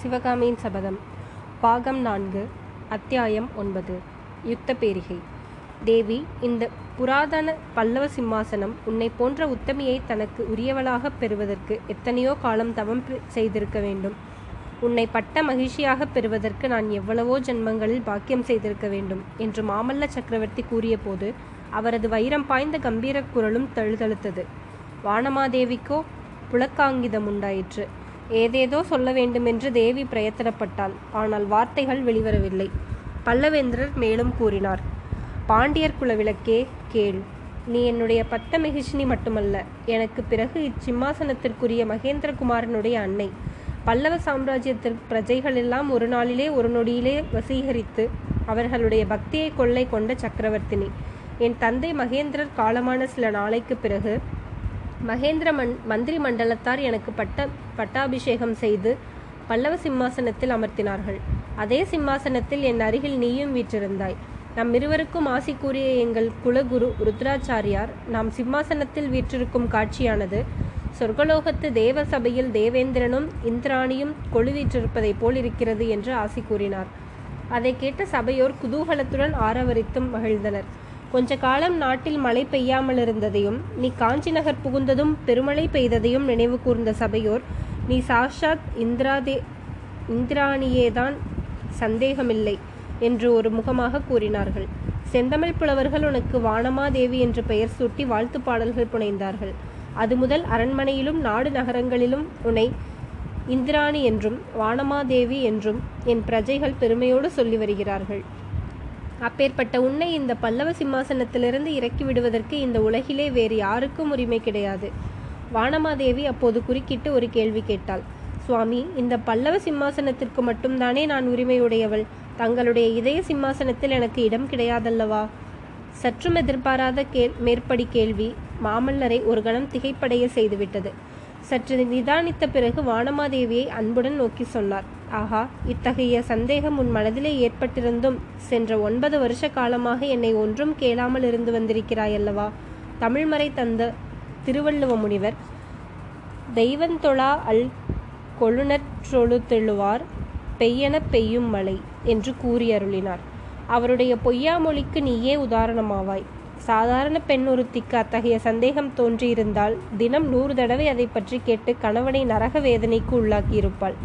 சிவகாமியின் சபதம் பாகம் நான்கு அத்தியாயம் ஒன்பது யுத்த பேரிகை தேவி இந்த புராதன பல்லவ சிம்மாசனம் உன்னை போன்ற உத்தமியை தனக்கு உரியவளாகப் பெறுவதற்கு எத்தனையோ காலம் தவம் பி- செய்திருக்க வேண்டும் உன்னை பட்ட மகிழ்ச்சியாகப் பெறுவதற்கு நான் எவ்வளவோ ஜென்மங்களில் பாக்கியம் செய்திருக்க வேண்டும் என்று மாமல்ல சக்கரவர்த்தி கூறியபோது அவரது வைரம் பாய்ந்த கம்பீர குரலும் தழுதழுத்தது வானமாதேவிக்கோ புலக்காங்கிதம் உண்டாயிற்று ஏதேதோ சொல்ல வேண்டுமென்று தேவி பிரயத்தனப்பட்டாள் ஆனால் வார்த்தைகள் வெளிவரவில்லை பல்லவேந்திரர் மேலும் கூறினார் பாண்டியர் குலவிளக்கே கேள் நீ என்னுடைய பட்ட மகிஷினி மட்டுமல்ல எனக்கு பிறகு இச்சிம்மாசனத்திற்குரிய மகேந்திரகுமாரனுடைய அன்னை பல்லவ சாம்ராஜ்யத்தின் பிரஜைகளெல்லாம் ஒரு நாளிலே ஒரு நொடியிலே வசீகரித்து அவர்களுடைய பக்தியை கொள்ளை கொண்ட சக்கரவர்த்தினி என் தந்தை மகேந்திரர் காலமான சில நாளைக்கு பிறகு மகேந்திர மண் மந்திரி மண்டலத்தார் எனக்கு பட்ட பட்டாபிஷேகம் செய்து பல்லவ சிம்மாசனத்தில் அமர்த்தினார்கள் அதே சிம்மாசனத்தில் என் அருகில் நீயும் வீற்றிருந்தாய் நம் இருவருக்கும் ஆசி கூறிய எங்கள் குலகுரு ருத்ராச்சாரியார் நாம் சிம்மாசனத்தில் வீற்றிருக்கும் காட்சியானது சொர்க்கலோகத்து தேவ சபையில் தேவேந்திரனும் இந்திராணியும் கொழுவீற்றிருப்பதைப் போல் இருக்கிறது என்று ஆசி கூறினார் அதை கேட்ட சபையோர் குதூகலத்துடன் ஆரவரித்தும் மகிழ்ந்தனர் கொஞ்ச காலம் நாட்டில் மழை பெய்யாமல் இருந்ததையும் நீ காஞ்சி நகர் புகுந்ததும் பெருமழை பெய்ததையும் நினைவு கூர்ந்த சபையோர் நீ சாஷாத் இந்திராதே இந்திராணியேதான் சந்தேகமில்லை என்று ஒரு முகமாக கூறினார்கள் செந்தமிழ் புலவர்கள் உனக்கு வானமாதேவி என்று பெயர் சூட்டி வாழ்த்துப் பாடல்கள் புனைந்தார்கள் அது முதல் அரண்மனையிலும் நாடு நகரங்களிலும் உன்னை இந்திராணி என்றும் வானமாதேவி என்றும் என் பிரஜைகள் பெருமையோடு சொல்லி வருகிறார்கள் அப்பேற்பட்ட உன்னை இந்த பல்லவ சிம்மாசனத்திலிருந்து இறக்கி விடுவதற்கு இந்த உலகிலே வேறு யாருக்கும் உரிமை கிடையாது வானமாதேவி அப்போது குறுக்கிட்டு ஒரு கேள்வி கேட்டாள் சுவாமி இந்த பல்லவ சிம்மாசனத்திற்கு மட்டும்தானே நான் உரிமையுடையவள் தங்களுடைய இதய சிம்மாசனத்தில் எனக்கு இடம் கிடையாதல்லவா சற்றும் எதிர்பாராத கேள் மேற்படி கேள்வி மாமல்லரை ஒரு கணம் திகைப்படைய செய்துவிட்டது சற்று நிதானித்த பிறகு வானமாதேவியை அன்புடன் நோக்கி சொன்னார் ஆஹா இத்தகைய சந்தேகம் உன் மனதிலே ஏற்பட்டிருந்தும் சென்ற ஒன்பது வருஷ காலமாக என்னை ஒன்றும் கேளாமல் இருந்து வந்திருக்கிறாயல்லவா தமிழ்மறை தந்த திருவள்ளுவ முனிவர் தெய்வந்தொழா அல் கொழுநற்றொழுத்தெழுவார் பெய்யென பெய்யும் மழை என்று கூறி அருளினார் அவருடைய பொய்யாமொழிக்கு நீயே உதாரணமாவாய் சாதாரண பெண் ஒருத்திக்கு அத்தகைய சந்தேகம் தோன்றியிருந்தால் தினம் நூறு தடவை அதை பற்றி கேட்டு கணவனை நரக வேதனைக்கு உள்ளாக்கியிருப்பாள்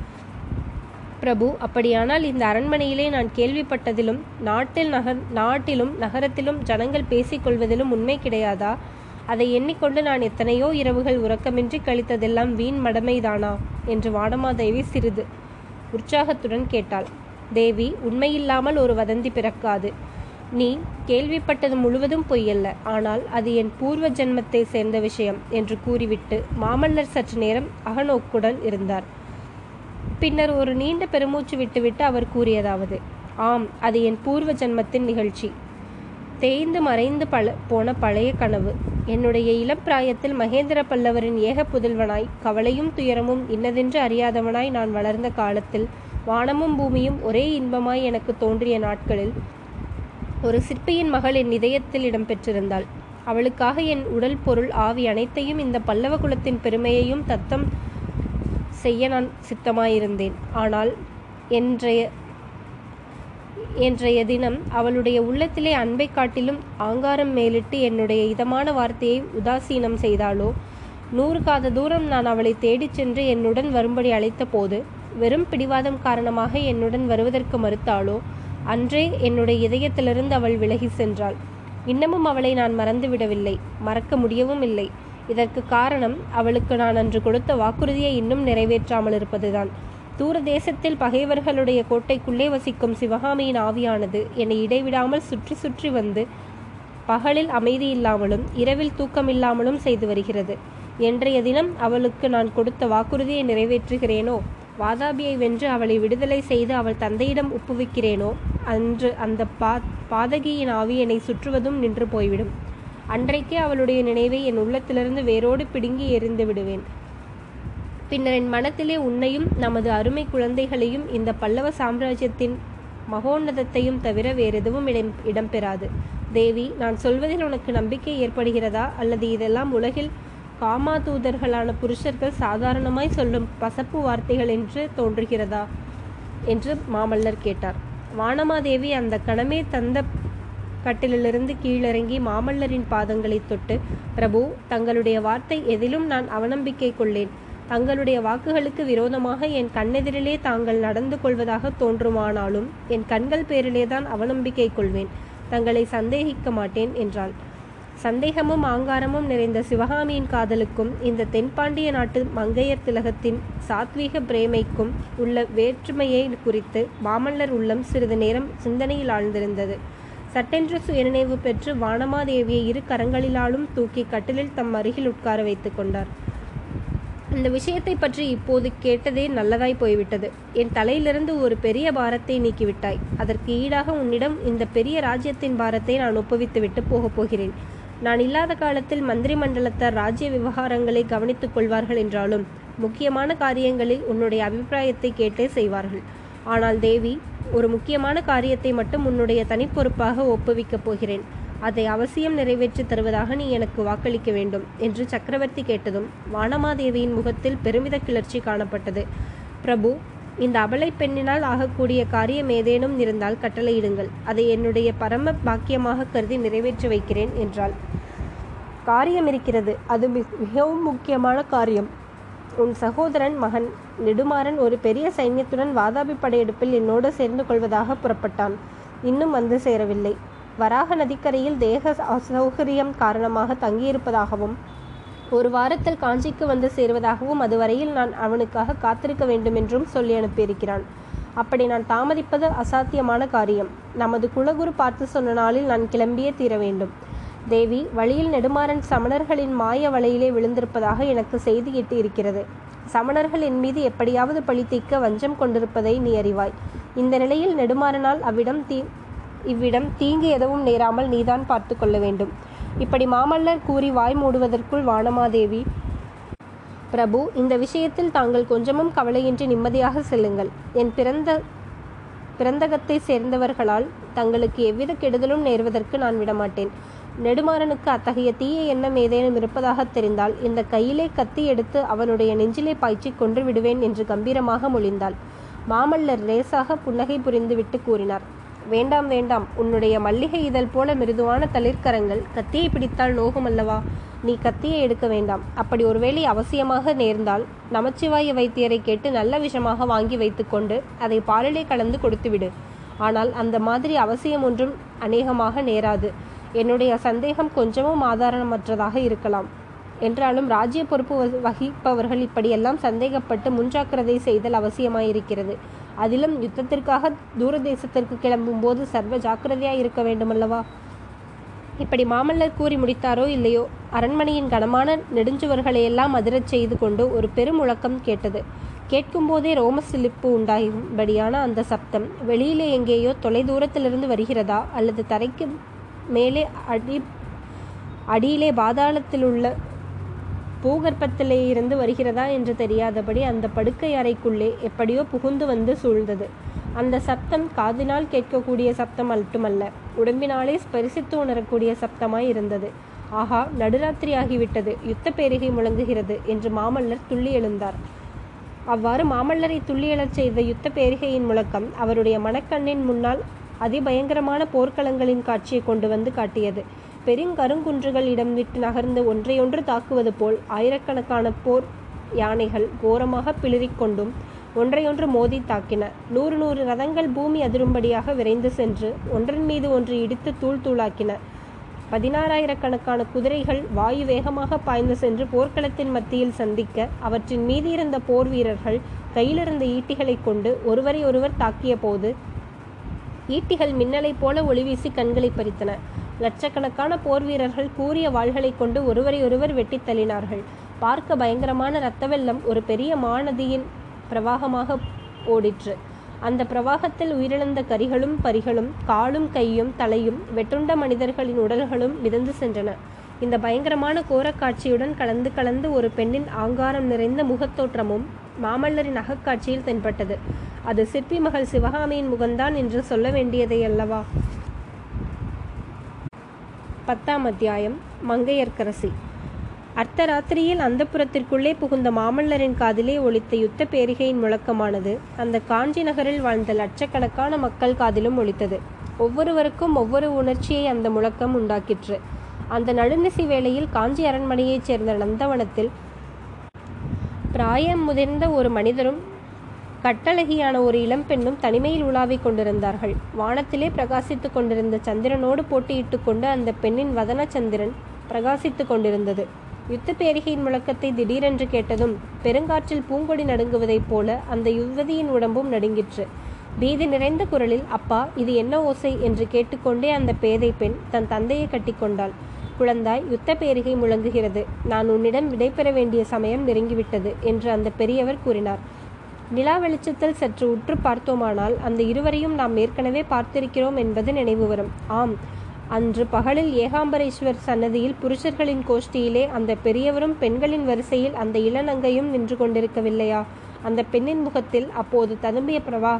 பிரபு அப்படியானால் இந்த அரண்மனையிலே நான் கேள்விப்பட்டதிலும் நாட்டில் நகர் நாட்டிலும் நகரத்திலும் ஜனங்கள் பேசிக்கொள்வதிலும் உண்மை கிடையாதா அதை எண்ணிக்கொண்டு நான் எத்தனையோ இரவுகள் உறக்கமின்றி கழித்ததெல்லாம் வீண் மடமைதானா என்று வானமாதேவி சிறிது உற்சாகத்துடன் கேட்டாள் தேவி உண்மையில்லாமல் ஒரு வதந்தி பிறக்காது நீ கேள்விப்பட்டது முழுவதும் பொய்யல்ல ஆனால் அது என் பூர்வ ஜென்மத்தை சேர்ந்த விஷயம் என்று கூறிவிட்டு மாமல்லர் சற்று நேரம் அகநோக்குடன் இருந்தார் பின்னர் ஒரு நீண்ட பெருமூச்சு விட்டுவிட்டு அவர் கூறியதாவது ஆம் அது என் பூர்வ ஜென்மத்தின் நிகழ்ச்சி தேய்ந்து மறைந்து பல போன பழைய கனவு என்னுடைய இளப்பிராயத்தில் மகேந்திர பல்லவரின் ஏக புதல்வனாய் கவலையும் துயரமும் இன்னதென்று அறியாதவனாய் நான் வளர்ந்த காலத்தில் வானமும் பூமியும் ஒரே இன்பமாய் எனக்கு தோன்றிய நாட்களில் ஒரு சிற்பியின் மகள் என் இதயத்தில் இடம்பெற்றிருந்தாள் அவளுக்காக என் உடல் பொருள் ஆவி அனைத்தையும் இந்த பல்லவ குலத்தின் பெருமையையும் தத்தம் செய்ய நான் சித்தமாயிருந்தேன் ஆனால் என்றைய என்றைய தினம் அவளுடைய உள்ளத்திலே அன்பை காட்டிலும் ஆங்காரம் மேலிட்டு என்னுடைய இதமான வார்த்தையை உதாசீனம் செய்தாளோ நூறு காத தூரம் நான் அவளை தேடிச் சென்று என்னுடன் வரும்படி அழைத்த போது வெறும் பிடிவாதம் காரணமாக என்னுடன் வருவதற்கு மறுத்தாளோ அன்றே என்னுடைய இதயத்திலிருந்து அவள் விலகி சென்றாள் இன்னமும் அவளை நான் மறந்துவிடவில்லை மறக்க முடியவும் இல்லை இதற்கு காரணம் அவளுக்கு நான் அன்று கொடுத்த வாக்குறுதியை இன்னும் நிறைவேற்றாமல் இருப்பதுதான் தூர தேசத்தில் பகைவர்களுடைய கோட்டைக்குள்ளே வசிக்கும் சிவகாமியின் ஆவியானது என்னை இடைவிடாமல் சுற்றி சுற்றி வந்து பகலில் அமைதி இல்லாமலும் இரவில் தூக்கமில்லாமலும் செய்து வருகிறது என்றைய தினம் அவளுக்கு நான் கொடுத்த வாக்குறுதியை நிறைவேற்றுகிறேனோ வாதாபியை வென்று அவளை விடுதலை செய்து அவள் தந்தையிடம் ஒப்புவிக்கிறேனோ அன்று அந்த பா பாதகியின் ஆவி என்னை சுற்றுவதும் நின்று போய்விடும் அன்றைக்கே அவளுடைய நினைவை என் உள்ளத்திலிருந்து வேரோடு பிடுங்கி எறிந்து விடுவேன் பின்னர் என் மனத்திலே உன்னையும் நமது அருமை குழந்தைகளையும் இந்த பல்லவ சாம்ராஜ்யத்தின் மகோன்னதத்தையும் தவிர வேறெதுவும் இடம் இடம்பெறாது தேவி நான் சொல்வதில் உனக்கு நம்பிக்கை ஏற்படுகிறதா அல்லது இதெல்லாம் உலகில் காமாதூதர்களான புருஷர்கள் சாதாரணமாய் சொல்லும் பசப்பு வார்த்தைகள் என்று தோன்றுகிறதா என்று மாமல்லர் கேட்டார் வானமாதேவி அந்த கணமே தந்த கட்டிலிலிருந்து கீழிறங்கி மாமல்லரின் பாதங்களை தொட்டு பிரபு தங்களுடைய வார்த்தை எதிலும் நான் அவநம்பிக்கை கொள்ளேன் தங்களுடைய வாக்குகளுக்கு விரோதமாக என் கண்ணெதிரிலே தாங்கள் நடந்து கொள்வதாக தோன்றுமானாலும் என் கண்கள் பேரிலேதான் அவநம்பிக்கை கொள்வேன் தங்களை சந்தேகிக்க மாட்டேன் என்றாள் சந்தேகமும் ஆங்காரமும் நிறைந்த சிவகாமியின் காதலுக்கும் இந்த தென்பாண்டிய நாட்டு மங்கையர் திலகத்தின் சாத்வீக பிரேமைக்கும் உள்ள வேற்றுமையை குறித்து மாமல்லர் உள்ளம் சிறிது நேரம் சிந்தனையில் ஆழ்ந்திருந்தது சட்டென்று சுயநினைவு பெற்று வானமாதேவியை இரு கரங்களிலாலும் தூக்கி கட்டிலில் தம் அருகில் உட்கார வைத்துக் கொண்டார் இந்த விஷயத்தை பற்றி இப்போது கேட்டதே நல்லதாய் போய்விட்டது என் தலையிலிருந்து ஒரு பெரிய பாரத்தை நீக்கிவிட்டாய் அதற்கு ஈடாக உன்னிடம் இந்த பெரிய ராஜ்யத்தின் பாரத்தை நான் ஒப்புவித்துவிட்டு போகப் போகிறேன் நான் இல்லாத காலத்தில் மந்திரி மண்டலத்தார் ராஜ்ய விவகாரங்களை கவனித்துக் கொள்வார்கள் என்றாலும் முக்கியமான காரியங்களில் உன்னுடைய அபிப்பிராயத்தை கேட்டே செய்வார்கள் ஆனால் தேவி ஒரு முக்கியமான காரியத்தை மட்டும் உன்னுடைய தனிப்பொறுப்பாக ஒப்புவிக்கப் போகிறேன் அதை அவசியம் நிறைவேற்றி தருவதாக நீ எனக்கு வாக்களிக்க வேண்டும் என்று சக்கரவர்த்தி கேட்டதும் வானமாதேவியின் முகத்தில் பெருமித கிளர்ச்சி காணப்பட்டது பிரபு இந்த அபலை பெண்ணினால் ஆகக்கூடிய காரியம் ஏதேனும் இருந்தால் கட்டளையிடுங்கள் அதை என்னுடைய பரம பாக்கியமாக கருதி நிறைவேற்றி வைக்கிறேன் என்றாள் காரியம் இருக்கிறது அது மிகவும் முக்கியமான காரியம் உன் சகோதரன் மகன் நெடுமாறன் ஒரு பெரிய சைன்யத்துடன் வாதாபி படையெடுப்பில் என்னோடு சேர்ந்து கொள்வதாக புறப்பட்டான் இன்னும் வந்து சேரவில்லை வராக நதிக்கரையில் தேக அசௌகரியம் காரணமாக தங்கியிருப்பதாகவும் ஒரு வாரத்தில் காஞ்சிக்கு வந்து சேருவதாகவும் அதுவரையில் நான் அவனுக்காக காத்திருக்க வேண்டுமென்றும் சொல்லி அனுப்பியிருக்கிறான் அப்படி நான் தாமதிப்பது அசாத்தியமான காரியம் நமது குலகுரு பார்த்து சொன்ன நாளில் நான் கிளம்பியே தீர வேண்டும் தேவி வழியில் நெடுமாறன் சமணர்களின் மாய வலையிலே விழுந்திருப்பதாக எனக்கு செய்தி எட்டி இருக்கிறது சமணர்கள் என் மீது எப்படியாவது பழி தீர்க்க வஞ்சம் கொண்டிருப்பதை நீ அறிவாய் இந்த நிலையில் நெடுமாறனால் அவ்விடம் தீ இவ்விடம் தீங்கு எதுவும் நேராமல் நீதான் பார்த்து கொள்ள வேண்டும் இப்படி மாமல்லர் கூறி வாய் மூடுவதற்குள் வானமாதேவி பிரபு இந்த விஷயத்தில் தாங்கள் கொஞ்சமும் கவலையின்றி நிம்மதியாக செல்லுங்கள் என் பிறந்த பிறந்தகத்தை சேர்ந்தவர்களால் தங்களுக்கு எவ்வித கெடுதலும் நேர்வதற்கு நான் விடமாட்டேன் நெடுமாறனுக்கு அத்தகைய தீய எண்ணம் ஏதேனும் இருப்பதாக தெரிந்தால் இந்த கையிலே கத்தி எடுத்து அவனுடைய நெஞ்சிலே பாய்ச்சி கொன்று விடுவேன் என்று கம்பீரமாக மொழிந்தாள் மாமல்லர் லேசாக புன்னகை புரிந்துவிட்டு கூறினார் வேண்டாம் வேண்டாம் உன்னுடைய மல்லிகை இதழ் போல மிருதுவான தளிர்க்கரங்கள் கத்தியை பிடித்தால் நோகும் அல்லவா நீ கத்தியை எடுக்க வேண்டாம் அப்படி ஒருவேளை அவசியமாக நேர்ந்தால் நமச்சிவாய வைத்தியரை கேட்டு நல்ல விஷமாக வாங்கி வைத்துக்கொண்டு அதை பாலிலே கலந்து கொடுத்துவிடு ஆனால் அந்த மாதிரி அவசியம் ஒன்றும் அநேகமாக நேராது என்னுடைய சந்தேகம் கொஞ்சமும் ஆதாரமற்றதாக இருக்கலாம் என்றாலும் ராஜ்ய பொறுப்பு வகிப்பவர்கள் இப்படியெல்லாம் சந்தேகப்பட்டு முன்ஜாக்கிரதை செய்தல் அவசியமாயிருக்கிறது அதிலும் யுத்தத்திற்காக தூர தேசத்திற்கு கிளம்பும் போது சர்வ ஜாக்கிரதையாய் இருக்க வேண்டுமல்லவா இப்படி மாமல்லர் கூறி முடித்தாரோ இல்லையோ அரண்மனையின் கனமான நெடுஞ்சுவர்களையெல்லாம் அதிரச் செய்து கொண்டு ஒரு பெருமுழக்கம் கேட்டது கேட்கும்போதே ரோம சிலிப்பு உண்டாகும்படியான அந்த சப்தம் வெளியிலே எங்கேயோ தொலைதூரத்திலிருந்து வருகிறதா அல்லது தரைக்கு மேலே அடி அடியிலே பாதாளத்தில் உள்ள பூகர்ப்பத்திலே இருந்து வருகிறதா என்று தெரியாதபடி அந்த படுக்கை அறைக்குள்ளே எப்படியோ புகுந்து வந்து சூழ்ந்தது அந்த சப்தம் காதினால் கேட்கக்கூடிய சப்தம் மட்டுமல்ல உடம்பினாலே ஸ்பரிசித்து உணரக்கூடிய சப்தமாய் இருந்தது ஆஹா நடுராத்திரி ஆகிவிட்டது யுத்த பேரிகை முழங்குகிறது என்று மாமல்லர் துள்ளி எழுந்தார் அவ்வாறு மாமல்லரை துள்ளியெழச் செய்த யுத்த பேரிகையின் முழக்கம் அவருடைய மனக்கண்ணின் முன்னால் அதிபயங்கரமான போர்க்களங்களின் காட்சியை கொண்டு வந்து காட்டியது பெருங்கருங்குன்றுகள் இடம் விட்டு நகர்ந்து ஒன்றையொன்று தாக்குவது போல் ஆயிரக்கணக்கான போர் யானைகள் கோரமாக பிளிரிக்கொண்டும் ஒன்றையொன்று மோதி தாக்கின நூறு நூறு ரதங்கள் பூமி அதிரும்படியாக விரைந்து சென்று ஒன்றன் மீது ஒன்று இடித்து தூள் தூளாக்கின பதினாறாயிரக்கணக்கான குதிரைகள் வாயு வேகமாக பாய்ந்து சென்று போர்க்களத்தின் மத்தியில் சந்திக்க அவற்றின் மீது இருந்த போர் வீரர்கள் கையிலிருந்த ஈட்டிகளை கொண்டு ஒருவரை ஒருவர் தாக்கிய போது ஈட்டிகள் மின்னலைப் போல ஒளிவீசி கண்களை பறித்தன லட்சக்கணக்கான போர் வீரர்கள் கூறிய வாள்களை கொண்டு ஒருவரை ஒருவர் வெட்டித் தள்ளினார்கள் பார்க்க பயங்கரமான இரத்த வெள்ளம் ஒரு பெரிய மாநதியின் பிரவாகமாக ஓடிற்று அந்த பிரவாகத்தில் உயிரிழந்த கரிகளும் பரிகளும் காலும் கையும் தலையும் வெட்டுண்ட மனிதர்களின் உடல்களும் மிதந்து சென்றன இந்த பயங்கரமான கோரக்காட்சியுடன் கலந்து கலந்து ஒரு பெண்ணின் ஆங்காரம் நிறைந்த முகத்தோற்றமும் மாமல்லரின் அகக்காட்சியில் தென்பட்டது அது சிற்பி மகள் சிவகாமியின் முகம்தான் என்று சொல்ல வேண்டியதை அல்லவா பத்தாம் அத்தியாயம் மங்கையர்க்கரசி அர்த்தராத்திரியில் அந்தப்புறத்திற்குள்ளே புகுந்த மாமல்லரின் காதிலே ஒலித்த யுத்த பேரிகையின் முழக்கமானது அந்த காஞ்சி நகரில் வாழ்ந்த லட்சக்கணக்கான மக்கள் காதிலும் ஒலித்தது ஒவ்வொருவருக்கும் ஒவ்வொரு உணர்ச்சியை அந்த முழக்கம் உண்டாக்கிற்று அந்த நடுநிசி வேளையில் காஞ்சி அரண்மனையைச் சேர்ந்த நந்தவனத்தில் பிராயம் முதிர்ந்த ஒரு மனிதரும் கட்டழகியான ஒரு இளம்பெண்ணும் தனிமையில் உலாவிக் கொண்டிருந்தார்கள் வானத்திலே பிரகாசித்துக் கொண்டிருந்த சந்திரனோடு போட்டியிட்டுக் கொண்டு அந்த பெண்ணின் வதன சந்திரன் பிரகாசித்துக் கொண்டிருந்தது யுத்த பேரிகையின் முழக்கத்தை திடீரென்று கேட்டதும் பெருங்காற்றில் பூங்கொடி நடுங்குவதைப் போல அந்த யுவதியின் உடம்பும் நடுங்கிற்று பீதி நிறைந்த குரலில் அப்பா இது என்ன ஓசை என்று கேட்டுக்கொண்டே அந்த பேதை பெண் தன் தந்தையை கட்டிக்கொண்டாள் குழந்தாய் யுத்த பேரிகை முழங்குகிறது நான் உன்னிடம் விடைபெற வேண்டிய சமயம் நெருங்கிவிட்டது என்று அந்த பெரியவர் கூறினார் நிலா வெளிச்சத்தில் சற்று உற்று பார்த்தோமானால் அந்த இருவரையும் நாம் ஏற்கனவே பார்த்திருக்கிறோம் என்பது நினைவு வரும் ஆம் அன்று பகலில் ஏகாம்பரேஸ்வர் சன்னதியில் புருஷர்களின் கோஷ்டியிலே அந்த பெரியவரும் பெண்களின் வரிசையில் அந்த இளநங்கையும் நின்று கொண்டிருக்கவில்லையா அந்த பெண்ணின் முகத்தில் அப்போது ததும்பிய பிரவா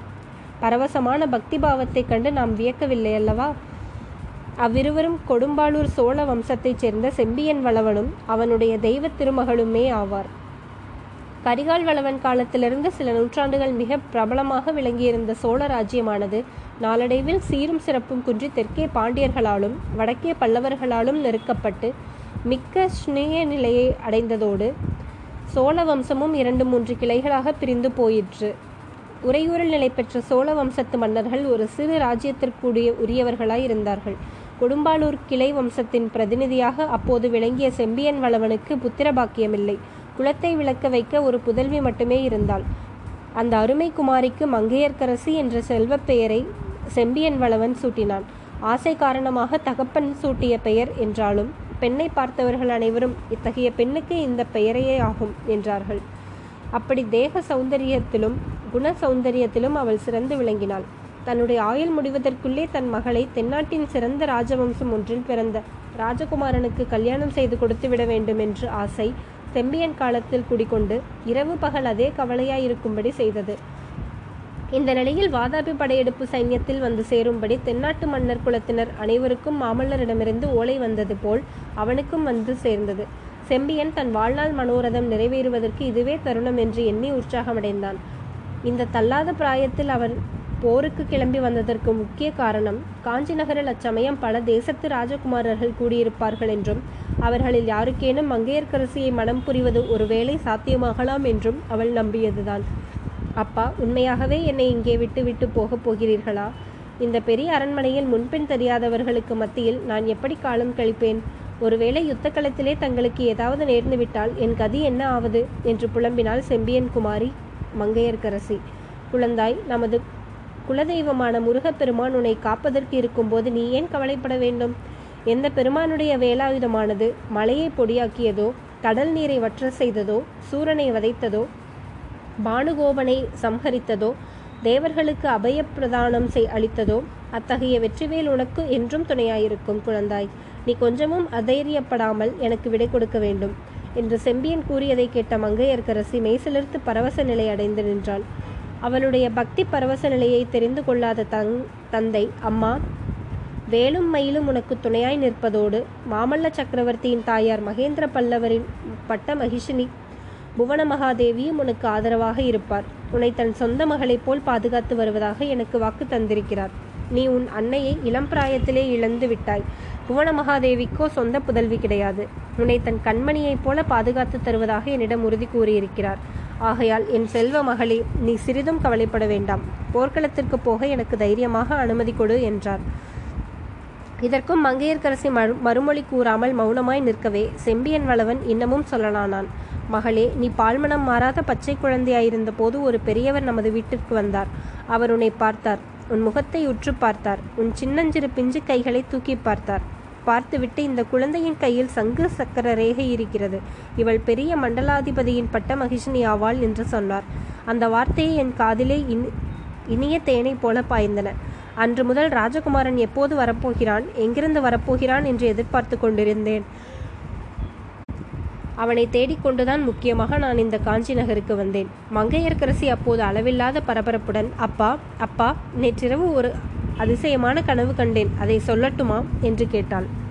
பரவசமான பக்தி பாவத்தைக் கண்டு நாம் வியக்கவில்லை அல்லவா அவ்விருவரும் கொடும்பாளூர் சோழ வம்சத்தைச் சேர்ந்த செம்பியன் வளவனும் அவனுடைய தெய்வ திருமகளுமே ஆவார் கரிகால் வளவன் காலத்திலிருந்து சில நூற்றாண்டுகள் மிக பிரபலமாக விளங்கியிருந்த சோழ ராஜ்யமானது நாளடைவில் சீரும் சிறப்பும் குன்றி தெற்கே பாண்டியர்களாலும் வடக்கே பல்லவர்களாலும் நெருக்கப்பட்டு மிக்க ஸ்னேய நிலையை அடைந்ததோடு சோழ வம்சமும் இரண்டு மூன்று கிளைகளாக பிரிந்து போயிற்று உறையூரில் நிலை பெற்ற சோழ வம்சத்து மன்னர்கள் ஒரு சிறு ராஜ்யத்திற்குரிய உரியவர்களாய் இருந்தார்கள் கொடும்பாளூர் கிளை வம்சத்தின் பிரதிநிதியாக அப்போது விளங்கிய செம்பியன் வளவனுக்கு புத்திர பாக்கியமில்லை குலத்தை விளக்க வைக்க ஒரு புதல்வி மட்டுமே இருந்தாள் அந்த அருமை குமாரிக்கு மங்கையர்க்கரசி என்ற செல்வப் பெயரை செம்பியன் வளவன் சூட்டினான் ஆசை காரணமாக தகப்பன் சூட்டிய பெயர் என்றாலும் பெண்ணை பார்த்தவர்கள் அனைவரும் இத்தகைய பெண்ணுக்கு இந்த பெயரையே ஆகும் என்றார்கள் அப்படி தேக சௌந்தரியத்திலும் குண சௌந்தரியத்திலும் அவள் சிறந்து விளங்கினாள் தன்னுடைய ஆயுள் முடிவதற்குள்ளே தன் மகளை தென்னாட்டின் சிறந்த ராஜவம்சம் ஒன்றில் பிறந்த ராஜகுமாரனுக்கு கல்யாணம் செய்து கொடுத்து விட வேண்டும் என்று ஆசை செம்பியன் காலத்தில் குடிகொண்டு இரவு பகல் அதே கவலையாயிருக்கும்படி செய்தது இந்த நிலையில் வாதாபி படையெடுப்பு சைன்யத்தில் வந்து சேரும்படி தென்னாட்டு மன்னர் குலத்தினர் அனைவருக்கும் மாமல்லரிடமிருந்து ஓலை வந்தது போல் அவனுக்கும் வந்து சேர்ந்தது செம்பியன் தன் வாழ்நாள் மனோரதம் நிறைவேறுவதற்கு இதுவே தருணம் என்று எண்ணி உற்சாகமடைந்தான் இந்த தள்ளாத பிராயத்தில் அவர் போருக்கு கிளம்பி வந்ததற்கு முக்கிய காரணம் காஞ்சி நகரில் அச்சமயம் பல தேசத்து ராஜகுமாரர்கள் கூடியிருப்பார்கள் என்றும் அவர்களில் யாருக்கேனும் மங்கையர்க்கரசியை மனம் புரிவது ஒருவேளை சாத்தியமாகலாம் என்றும் அவள் நம்பியதுதான் அப்பா உண்மையாகவே என்னை இங்கே விட்டு விட்டு போகப் போகிறீர்களா இந்த பெரிய அரண்மனையில் முன்பின் தெரியாதவர்களுக்கு மத்தியில் நான் எப்படி காலம் கழிப்பேன் ஒருவேளை யுத்த களத்திலே தங்களுக்கு ஏதாவது நேர்ந்துவிட்டால் என் கதி என்ன ஆவது என்று புலம்பினாள் செம்பியன் குமாரி மங்கையர்க்கரசி குழந்தாய் நமது குலதெய்வமான முருகப்பெருமான் உன்னை காப்பதற்கு இருக்கும்போது நீ ஏன் கவலைப்பட வேண்டும் எந்த பெருமானுடைய வேலாயுதமானது மலையை பொடியாக்கியதோ கடல் நீரை வற்ற செய்ததோ சூரனை வதைத்ததோ பானுகோபனை சம்ஹரித்ததோ தேவர்களுக்கு அபயப்பிரதானம் செய் அளித்ததோ அத்தகைய வெற்றிவேல் உனக்கு என்றும் துணையாயிருக்கும் குழந்தாய் நீ கொஞ்சமும் அதைரியப்படாமல் எனக்கு விடை கொடுக்க வேண்டும் என்று செம்பியன் கூறியதை கேட்ட மங்கையர்க்கரசி மெய்சிலிர்த்து பரவச நிலை அடைந்து நின்றாள் அவளுடைய பக்தி பரவச நிலையை தெரிந்து கொள்ளாத தங் தந்தை அம்மா வேலும் மயிலும் உனக்கு துணையாய் நிற்பதோடு மாமல்ல சக்கரவர்த்தியின் தாயார் மகேந்திர பல்லவரின் பட்ட மகிஷினி புவன மகாதேவியும் உனக்கு ஆதரவாக இருப்பார் உன்னை தன் சொந்த மகளைப் போல் பாதுகாத்து வருவதாக எனக்கு வாக்கு தந்திருக்கிறார் நீ உன் அன்னையை இளம் பிராயத்திலே இழந்து விட்டாய் புவன மகாதேவிக்கோ சொந்த புதல்வி கிடையாது உன்னை தன் கண்மணியைப் போல பாதுகாத்து தருவதாக என்னிடம் உறுதி கூறியிருக்கிறார் ஆகையால் என் செல்வ மகளே நீ சிறிதும் கவலைப்பட வேண்டாம் போர்க்களத்திற்கு போக எனக்கு தைரியமாக அனுமதி கொடு என்றார் இதற்கும் மங்கையர்க்கரசி மறு மறுமொழி கூறாமல் மௌனமாய் நிற்கவே செம்பியன் வளவன் இன்னமும் சொல்லலானான் மகளே நீ பால்மனம் மாறாத பச்சை குழந்தையாயிருந்த போது ஒரு பெரியவர் நமது வீட்டிற்கு வந்தார் அவர் உன்னை பார்த்தார் உன் முகத்தை உற்று பார்த்தார் உன் சின்னஞ்சிறு பிஞ்சு கைகளை தூக்கி பார்த்தார் பார்த்துவிட்டு இந்த குழந்தையின் கையில் சங்கு சக்கர ரேகை இருக்கிறது இவள் பெரிய மண்டலாதிபதியின் பட்ட மகிஷினி ஆவாள் என்று சொன்னார் அந்த வார்த்தையை என் காதிலே இன் இனிய தேனை போல பாய்ந்தன அன்று முதல் ராஜகுமாரன் எப்போது வரப்போகிறான் எங்கிருந்து வரப்போகிறான் என்று எதிர்பார்த்து கொண்டிருந்தேன் அவனை தேடிக்கொண்டுதான் முக்கியமாக நான் இந்த காஞ்சி நகருக்கு வந்தேன் மங்கையர்க்கரசி அப்போது அளவில்லாத பரபரப்புடன் அப்பா அப்பா நேற்றிரவு ஒரு அதிசயமான கனவு கண்டேன் அதை சொல்லட்டுமா என்று கேட்டாள்